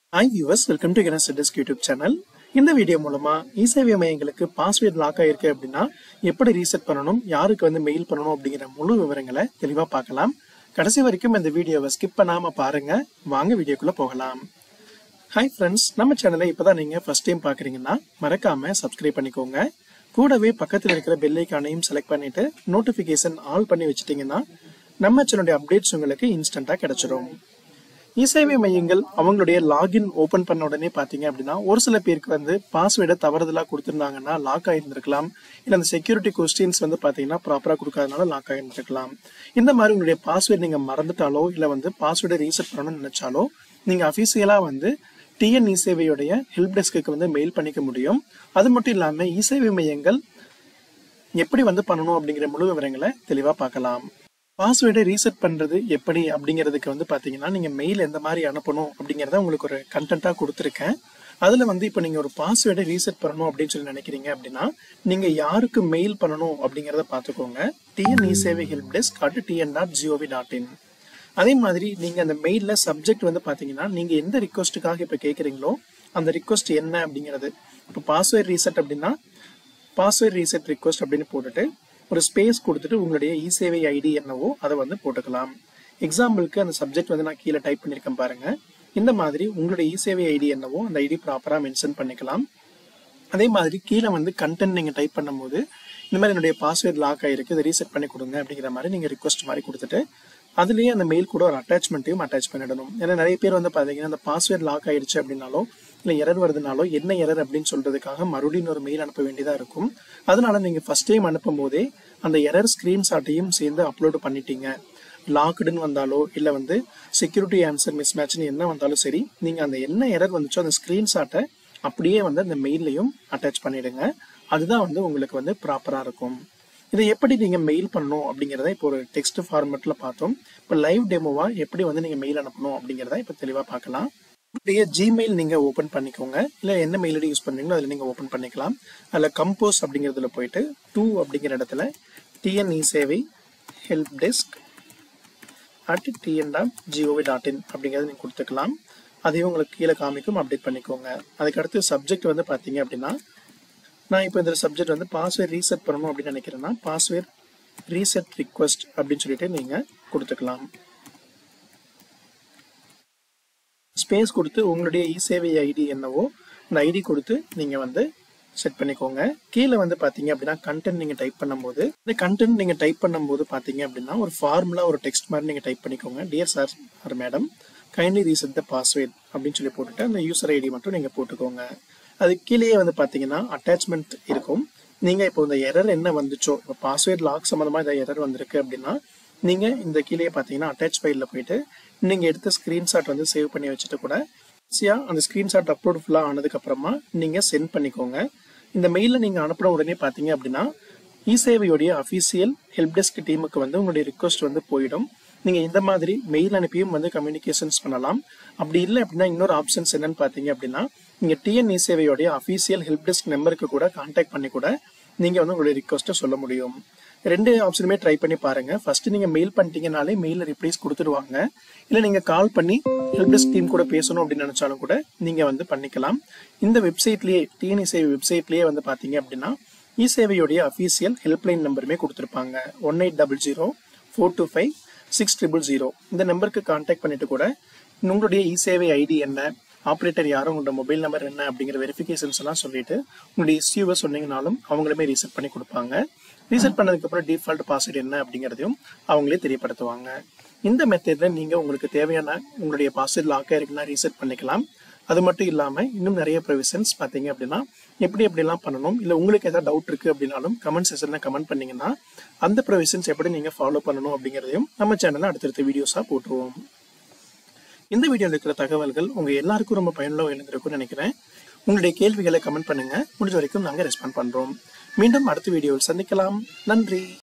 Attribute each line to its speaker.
Speaker 1: hi viewers welcome to Ganesh desk YouTube channel இந்த video மூலமா இசேவை மையங்களுக்கு பாஸ்வேர்ட் லாக் ஆயிருக்கு அப்படின்னா எப்படி ரீசெட் பண்ணணும் யாருக்கு வந்து மெயில் பண்ணணும் அப்படிங்கிற முழு விவரங்களை தெளிவா பார்க்கலாம் கடைசி வரைக்கும் இந்த வீடியோவை ஸ்கிப் பண்ணாம பாருங்க வாங்க வீடியோக்குள்ள போகலாம் ஹாய் ஃப்ரெண்ட்ஸ் நம்ம சேனலை இப்பதான் நீங்க ஃபர்ஸ்ட் டைம் பாக்குறீங்கன்னா மறக்காம சப்ஸ்கிரைப் பண்ணிக்கோங்க கூடவே பக்கத்தில் இருக்கிற பெல் ஐக்கானையும் செலக்ட் பண்ணிட்டு நோட்டிபிகேஷன் ஆல் பண்ணி வச்சிட்டீங்கன்னா நம்ம சேனலுடைய அப்டேட்ஸ் உங்களுக்கு இன்ஸ்டன்டா கிடைச்சிடும் இசேவை மையங்கள் அவங்களுடைய லாகின் ஓபன் பண்ண உடனே பாத்தீங்க அப்படின்னா ஒரு சில பேருக்கு வந்து பாஸ்வேர்டை தவறுதலா கொடுத்திருந்தாங்கன்னா லாக் ஆயிருந்திருக்கலாம் இல்ல அந்த செக்யூரிட்டி கொஸ்டின்ஸ் வந்து பாத்தீங்கன்னா ப்ராப்பரா கொடுக்காதனால லாக் ஆயிருந்திருக்கலாம் இந்த மாதிரி உங்களுடைய பாஸ்வேர்டு நீங்க மறந்துட்டாலோ இல்ல வந்து பாஸ்வேர்டை ரீசெட் பண்ணணும்னு நினைச்சாலோ நீங்க அபிஷியலா வந்து டிஎன் இசேவையுடைய ஹெல்ப் டெஸ்க்கு வந்து மெயில் பண்ணிக்க முடியும் அது மட்டும் இல்லாம இசேவை மையங்கள் எப்படி வந்து பண்ணணும் அப்படிங்கிற முழு விவரங்களை தெளிவா பார்க்கலாம் பாஸ்வேர்டை ரீசெட் பண்றது எப்படி அப்படிங்கிறதுக்கு வந்து பாத்தீங்கன்னா நீங்க மெயில் எந்த மாதிரி அனுப்பணும் அப்படிங்கறத உங்களுக்கு ஒரு கண்டென்ட்டா கொடுத்துருக்கேன் அதுல வந்து இப்போ நீங்க ஒரு பாஸ்வேர்டை ரீசெட் பண்ணணும் அப்படின்னு சொல்லி நினைக்கிறீங்க அப்படின்னா நீங்க யாருக்கு மெயில் பண்ணணும் அப்படிங்கறத பாத்துக்கோங்க TN e Sevai help desk at TN dot gov dot in அதே மாதிரி நீங்க அந்த மெயில்ல சப்ஜெக்ட் வந்து பாத்தீங்கன்னா நீங்க எந்த ரிக்வஸ்ட்டுக்காக இப்ப கேக்குறீங்களோ அந்த ரிக்வஸ்ட் என்ன அப்படிங்கிறது இப்போ பாஸ்வேர்ட் ரீசெட் அப்படின்னா பாஸ்வேர்ட் ரீசெட் ரிக்வஸ்ட் அப்படின்னு போட்டுட்டு ஒரு ஸ்பேஸ் கொடுத்துட்டு உங்களுடைய இ சேவை ஐடி என்னவோ அதை வந்து போட்டுக்கலாம் எக்ஸாம்பிளுக்கு அந்த சப்ஜெக்ட் வந்து நான் கீழே டைப் பண்ணியிருக்கேன் பாருங்க இந்த மாதிரி உங்களுடைய இ சேவை ஐடி என்னவோ அந்த ஐடி ப்ராப்பரா மென்ஷன் பண்ணிக்கலாம் அதே மாதிரி கீழே வந்து கண்டென்ட் நீங்க டைப் பண்ணும்போது இந்த மாதிரி என்னுடைய பாஸ்வேர்ட் லாக் ஆயிருக்கு இதை ரீசெட் பண்ணி கொடுங்க அப்படிங்கிற மாதிரி நீங்க ரிக்வஸ்ட் மாதிரி கொடுத்துட்டு அதுலயே அந்த மெயில் கூட ஒரு அட்டாச்மெண்ட்டையும் அட்டாச் பண்ணிடணும் ஏன்னா நிறைய பேர் வந்து பாத்தீங்கன்னா அந்த பாஸ்வேர்ட் லாக் ஆயிடுச்சு அப்படின்னாலோ இல்ல எரர் வருதுனாலோ என்ன எரர் அப்படின்னு சொல்றதுக்காக மறுபடியும் ஒரு மெயில் அனுப்ப வேண்டியதா இருக்கும் அதனால நீங்க ஃபர்ஸ்ட் டைம் அனுப்பும் போதே அந்த எரர் ஸ்கிரீன்ஷாட்டையும் சேர்ந்து அப்லோட் பண்ணிட்டீங்க லாக்டுன்னு வந்தாலோ இல்ல வந்து செக்யூரிட்டி ஆன்சர் மிஸ் மேட்ச்னு என்ன வந்தாலும் சரி நீங்க அந்த என்ன எரர் வந்துச்சோ அந்த ஸ்கிரீன்ஷாட்டை அப்படியே வந்து அந்த மெயிலையும் அட்டாச் பண்ணிடுங்க அதுதான் வந்து உங்களுக்கு வந்து ப்ராப்பரா இருக்கும் இதை எப்படி நீங்க மெயில் பண்ணணும் அப்படிங்கறத இப்போ ஒரு டெக்ஸ்ட் ஃபார்மேட்ல பார்த்தோம் இப்போ லைவ் டெமோவா எப்படி வந்து நீங்க மெயில் அனுப்பணும் அப்படிங்கறத இப்போ தெளிவா பார்க்கலாம் உங்களுடைய ஜிமெயில் நீங்க ஓபன் பண்ணிக்கோங்க இல்ல என்ன மெயில் ஐடி யூஸ் பண்றீங்களோ அதுல நீங்க ஓபன் பண்ணிக்கலாம் அதுல கம்போஸ் அப்படிங்கறதுல போயிட்டு டூ அப்படிங்கிற இடத்துல TN e Sevai help desk at TN dot gov dot in அப்படிங்கறத நீங்க கொடுத்துக்கலாம் அதையும் உங்களுக்கு கீழே காமிக்கும் அப்டேட் பண்ணிக்கோங்க அதுக்கடுத்து சப்ஜெக்ட் வந்து பாத்தீங்க அப்படின்னா நான் இப்போ இந்த சப்ஜெக்ட் வந்து பாஸ்வேர்ட் ரீசெட் பண்ணணும் அப்படின்னு நினைக்கிறேன்னா பாஸ்வேர்ட் ரீசெட் ரிக்வஸ்ட் அப்படின்னு சொல்லிட்டு நீங்க கொடுத்துக்கலாம் ஸ்பேஸ் கொடுத்து உங்களுடைய இ சேவை ஐடி என்னவோ அந்த ஐடி கொடுத்து நீங்க வந்து செட் பண்ணிக்கோங்க கீழே வந்து பாத்தீங்க அப்படின்னா கண்டென்ட் நீங்க டைப் பண்ணும்போது இந்த கண்டென்ட் நீங்க டைப் பண்ணும்போது பாத்தீங்க அப்படின்னா ஒரு ஃபார்முலா ஒரு டெக்ஸ்ட் மாதிரி நீங்க டைப் பண்ணிக்கோங்க dear sir or madam kindly reset the password அப்படின்னு சொல்லி போட்டுட்டு அந்த யூசர் ஐடி மட்டும் நீங்க போட்டுக்கோங்க அது கீழேயே வந்து பாத்தீங்கன்னா அட்டாச்மெண்ட் இருக்கும் நீங்க இப்போ இந்த எரர் என்ன வந்துச்சோ இப்போ பாஸ்வேர்ட் லாக் சம்பந்தமா இந்த எரர் வந்திருக்கு அப்படின்னா நீங்க இந்த கீழே பாத்தீங்கன்னா அட்டாச் ஃபைல்ல போயிட்டு நீங்க எடுத்த ஸ்கிரீன்ஷாட் வந்து சேவ் பண்ணி வச்சுட்டு கூட ஈஸியா அந்த ஸ்கிரீன்ஷாட் அப்லோட் ஃபுல்லா ஆனதுக்கு அப்புறமா நீங்க சென்ட் பண்ணிக்கோங்க இந்த மெயில நீங்க அனுப்புன உடனே பாத்தீங்க அப்படின்னா இ சேவையுடைய அபிஷியல் ஹெல்ப் டெஸ்க் டீமுக்கு வந்து உங்களுடைய ரிக்வஸ்ட் வந்து போயிடும் நீங்க இந்த மாதிரி மெயில் அனுப்பியும் வந்து கம்யூனிகேஷன்ஸ் பண்ணலாம் அப்படி இல்லை அப்படின்னா இன்னொரு ஆப்ஷன்ஸ் என்னன்னு பாத்தீங்க அப்படின்னா நீங்க டிஎன் சேவையோடைய அபிஷியல் ஹெல்ப் டெஸ்க் நம்பருக்கு கூட கான்டாக்ட் பண்ணி கூட நீங்க வந்து உங்களுடைய ரிக்வஸ்ட்டை சொல்ல முடியும் ரெண்டு ஆப்ஷனுமே ட்ரை பண்ணி பாருங்க ஃபர்ஸ்ட் நீங்க மெயில் பண்ணிட்டீங்கனாலே மெயில ரிப்ளைஸ் கொடுத்துடுவாங்க இல்ல நீங்க கால் பண்ணி ஹெல்ப் டெஸ்க் டீம் கூட பேசணும் அப்படின்னு நினைச்சாலும் கூட நீங்க வந்து பண்ணிக்கலாம் இந்த வெப்சைட்லயே டிஎன் சேவை வெப்சைட்லயே வந்து பாத்தீங்க அப்படின்னா இ சேவையுடைய அபிஷியல் ஹெல்ப்லைன் நம்பருமே கொடுத்துருப்பாங்க one eight double zero four two five six triple zero இந்த நம்பருக்கு கான்டாக்ட் பண்ணிட்டு கூட உங்களுடைய இ சேவை ஐடி என்ன ஆப்ரேட்டர் யாரும் உங்களோட மொபைல் நம்பர் என்ன அப்படிங்கிற வெரிஃபிகேஷன்ஸ் எல்லாம் சொல்லிட்டு உங்களுடைய இஸ்யூவை சொன்னீங்கனாலும் அவங்களுமே ரீசெட் பண்ணி கொடுப்பாங்க ரீசெட் பண்ணதுக்கு அப்புறம் டிஃபால்ட் பாஸ்வேர்டு என்ன அப்படிங்கறதையும் அவங்களே தெரியப்படுத்துவாங்க இந்த மெத்தட்ல நீங்க உங்களுக்கு தேவையான உங்களுடைய பாஸ்வேர்ட் லாக் இருக்குன்னா ரீசெட் பண்ணிக்கலாம் அது மட்டும் இல்லாம இன்னும் நிறைய ப்ரொவிஷன்ஸ் பாத்தீங்க அப்படின்னா எப்படி எப்படிலாம் பண்ணணும் இல்ல உங்களுக்கு ஏதாவது டவுட் இருக்கு அப்படின்னாலும் கமெண்ட் செஷன்ல கமெண்ட் பண்ணீங்கன்னா அந்த ப்ரொவிஷன்ஸ் எப்படி நீங்க ஃபாலோ பண்ணணும் அப்படிங்கறதையும் நம்ம சேனல்ல அடுத்தடுத்த வீடியோஸா போட்டுருவோம் இந்த வீடியோவில் இருக்கிற தகவல்கள் உங்க எல்லாருக்கும் ரொம்ப பயனுள்ள இருந்திருக்கும்னு நினைக்கிறேன் உங்களுடைய கேள்விகளை கமெண்ட் பண்ணுங்க முடிஞ்ச வரைக்கும் நாங்க ரெஸ்பாண்ட் பண்றோம் மீண்டும் அடுத்த வீடியோவில் சந்திக்கலாம் நன்றி